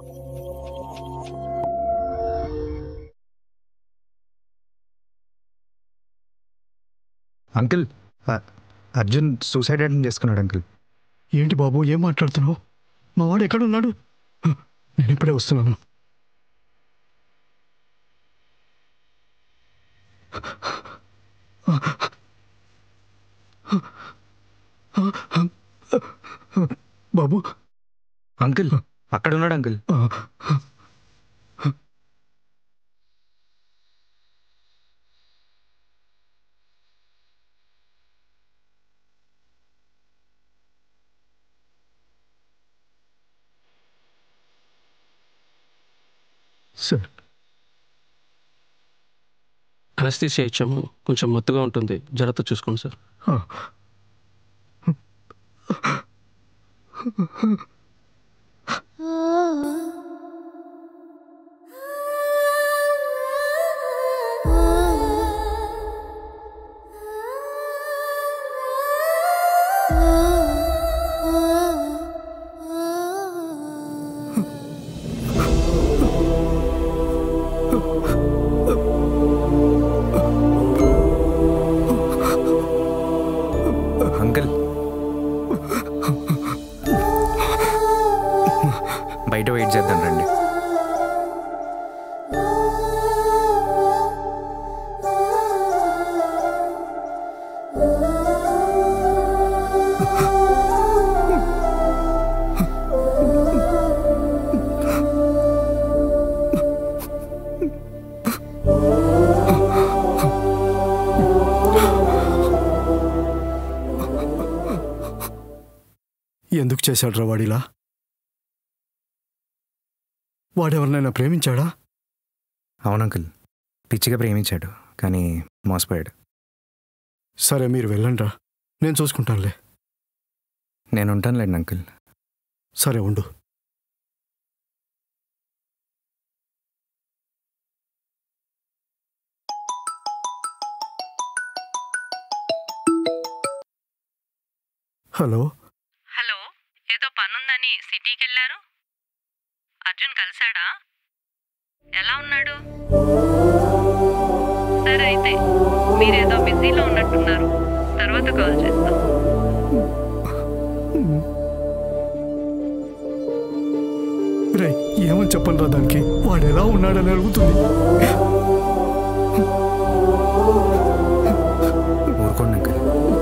Uncle అ- Arjun suicide attempt చేసుకున్నాడు uncle ఏంటి బాబు ఏం మాట్లాడుతున్నావు మా వాడు ఎక్కడున్నాడు హ, నేను ఇప్పుడే వస్తున్నాను బాబు అంకుల్ అక్కడ ఉన్నాడు అంకుల్ సార్ అనస్థీసియా ఇచ్చాము కొంచెం మత్తుగా ఉంటుంది జాగ్రత్త చూసుకోండి సార్ అంకుల్ బయట వెయిట్ చేద్దాం రండి ఎందుకు చేశాడు రా వాడిలా వాడెవరినైనా ప్రేమించాడా అవును అంకుల్ పిచ్చిగా ప్రేమించాడు కానీ మోసపోయాడు సరే మీరు వెళ్ళండి రా నేను చూసుకుంటానులే నేను ఉంటానులేండి అంకుల్ సరే ఉండు హలో హలో ఏదో పనుందని సిటీకి వెళ్ళారు అర్జున్ కలిశాడా ఎలా ఉన్నాడు సరే అయితే మీరేదో బిజీలో ఉన్నట్టున్నారు తర్వాత కాల్ చేస్తాం రే ఏమని చెప్పను రా దానికి వాడు ఎలా ఉన్నాడని అడుగుతుంది ఊరుకోండి అంకుల్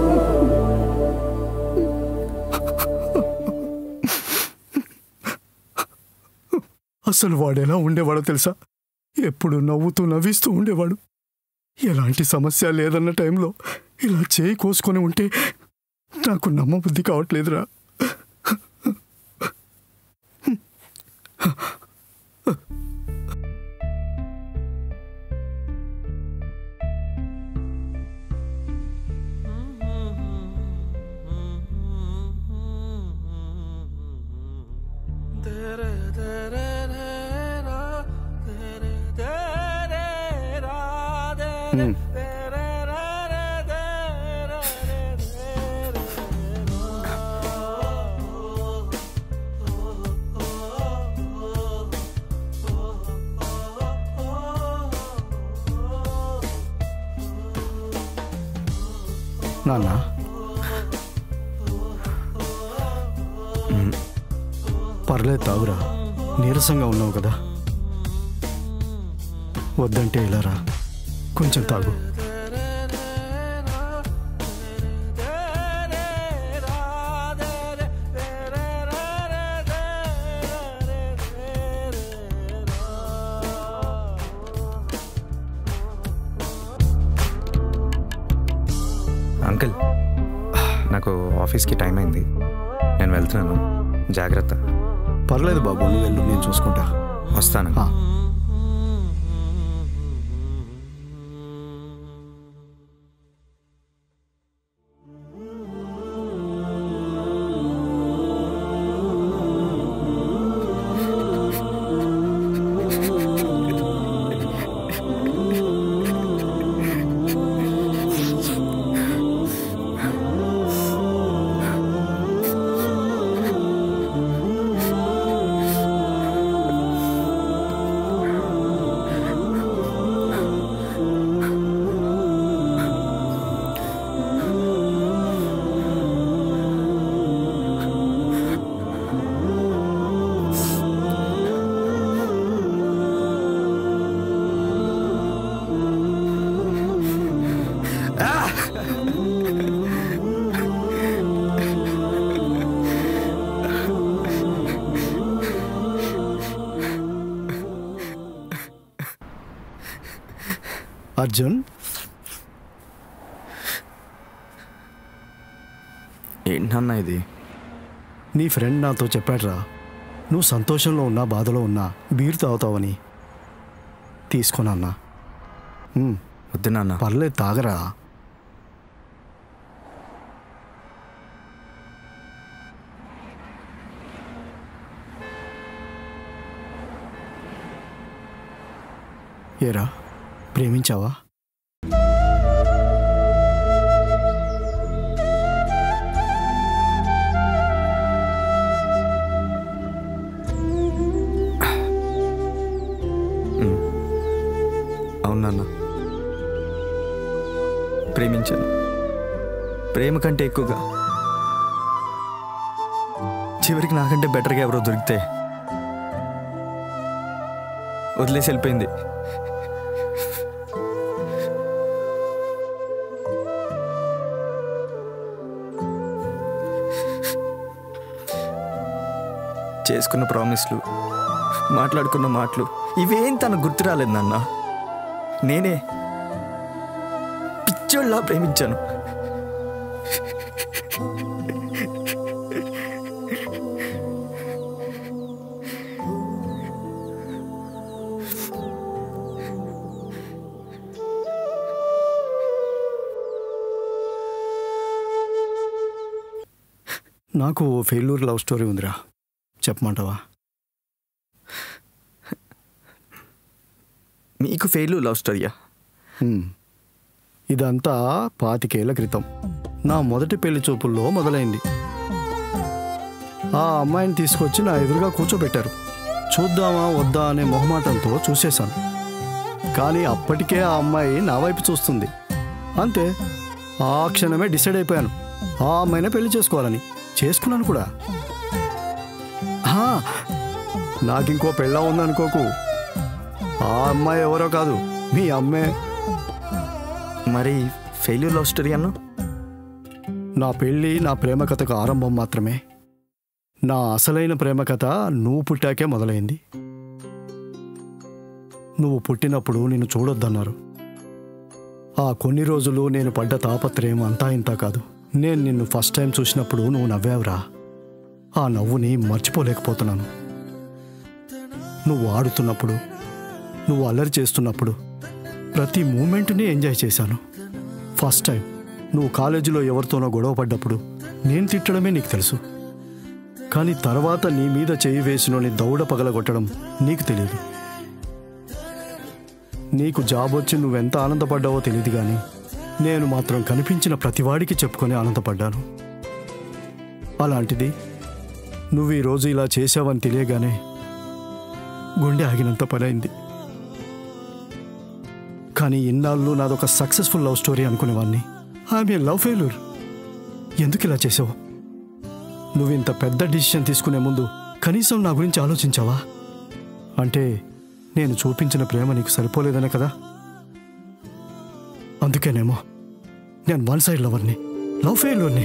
అసలు వాడు ఎలా ఉండేవాడో తెలుసా ఎప్పుడు నవ్వుతూ నవ్విస్తూ ఉండేవాడు ఎలాంటి సమస్య లేదన్న టైంలో ఇలా చేయి కోసుకొని ఉంటే నాకు నమ్మబుద్ధి కావట్లేదురా నాన్న పర్లేదు తాగురా నీరసంగా ఉన్నావు కదా వద్దంటే ఇలా రా కొంచెం తాగు అంకుల్ నాకు ఆఫీస్కి టైం అయింది నేను వెళ్తున్నాను జాగ్రత్త పర్లేదు బాబు నువ్వు వెళ్ళు నేను చూసుకుంటా వస్తాను ఆ. అర్జున్ ఏంటన్నా ఇది నీ ఫ్రెండ్ నాతో చెప్పాడురా నువ్వు సంతోషంలో ఉన్నా బాధలో ఉన్నా బీరు తాగుతావని తీసుకున్నా వద్దు నాన్న పర్లేదు తాగరా ఏరా ప్రేమించావా అవును నాన్న ప్రేమించాను ప్రేమ కంటే ఎక్కువగా చివరికి నాకంటే బెటర్గా ఎవరో దొరికితే వదిలేసి వెళ్ళిపోయింది చేసుకున్న ప్రామిస్లు మాట్లాడుకున్న మాటలు ఇవేం తనకు గుర్తు రాలేదు నాన్న నేనే పిచ్చోళ్ళ ప్రేమించాను నాకు ఓ ఫెయిల్యూర్ లవ్ స్టోరీ ఉందిరా చెప్పమంటావా మీకు ఫెయిల్ లవ్ స్టోరీయా హ్మ్. ఇదంతా పాతికేళ్ల క్రితం నా మొదటి పెళ్లి చూపుల్లో మొదలైంది ఆ అమ్మాయిని తీసుకొచ్చి నా ఎదురుగా కూర్చోబెట్టారు చూద్దామా వద్దా అనే మొహమాటంతో చూసేశాను కానీ అప్పటికే ఆ అమ్మాయి నా వైపు చూస్తుంది అంతే ఆ క్షణమే డిసైడ్ అయిపోయాను ఆ అమ్మాయినే పెళ్లి చేసుకోవాలని చేసుకున్నాను కూడా హా, నాకింకో పెళ్ళా ఉందనుకోకు ఆ అమ్మాయి ఎవరో కాదు మీ అమ్మే మరి ఫెయిల్యూర్ లవ్ స్టోరీ అన్నా నా పెళ్ళి నా ప్రేమ కథకు ఆరంభం మాత్రమే నా అసలైన ప్రేమ కథ నువ్వు పుట్టాకే మొదలైంది నువ్వు పుట్టినప్పుడు నిన్ను చూడొద్దన్నారు ఆ కొన్ని రోజులు నేను పడ్డ తాపత్రయం అంతా ఇంతా కాదు నేను నిన్ను ఫస్ట్ టైం చూసినప్పుడు నువ్వు నవ్వావురా ఆ నవ్వుని మర్చిపోలేకపోతున్నాను నువ్వు ఆడుతున్నప్పుడు నువ్వు అల్లరి చేస్తున్నప్పుడు ప్రతి మూమెంట్ని ఎంజాయ్ చేశాను ఫస్ట్ టైం నువ్వు కాలేజీలో ఎవరితోనో గొడవ పడ్డప్పుడు నేను తిట్టడమే నీకు తెలుసు కానీ తర్వాత నీ మీద చేయి వేసినోని దౌడ పగలగొట్టడం నీకు తెలియదు నీకు జాబ్ వచ్చి నువ్వెంత ఆనందపడ్డావో తెలియదు కానీ నేను మాత్రం కనిపించిన ప్రతివాడికి చెప్పుకొని ఆనందపడ్డాను అలాంటిది నువ్వు ఈరోజు ఇలా చేసావని తెలియగానే గుండె ఆగినంత పనైంది కానీ ఇన్నాళ్ళు నాదొక సక్సెస్ఫుల్ లవ్ స్టోరీ అనుకునేవాడిని ఆమె లవ్ ఫెయిల్యూర్ ఎందుకు ఇలా చేసావు నువ్వు ఇంత పెద్ద డిసిషన్ తీసుకునే ముందు కనీసం నా గురించి ఆలోచించావా అంటే నేను చూపించిన ప్రేమ నీకు సరిపోలేదనే కదా అందుకేనేమో నేను వన్ సైడ్ లవర్ని లవ్ ఫెయిల్యూర్ని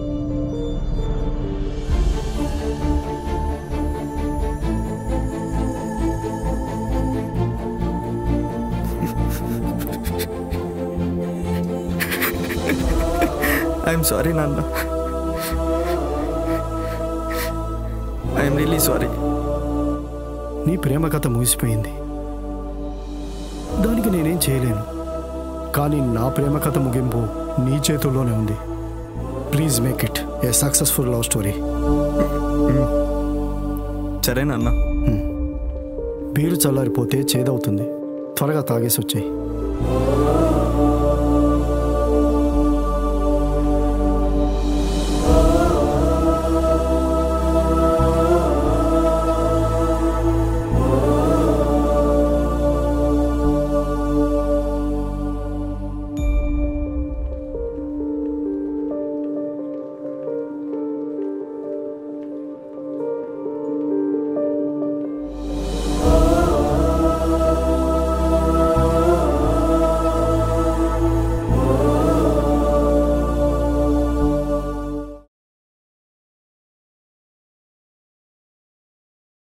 ఐఎమ్ సారీ నాన్న ఐఎమ్ రియలీ సారీ నీ ప్రేమ కథ ముగిసిపోయింది దానికి నేనేం చేయలేను కానీ నా ప్రేమ కథ ముగింపు నీ చేతుల్లోనే ఉంది please make it a successful love story సరే నాన్న బీరు చల్లారిపోతే చేదవుతుంది త్వరగా తాగేసి వచ్చాయి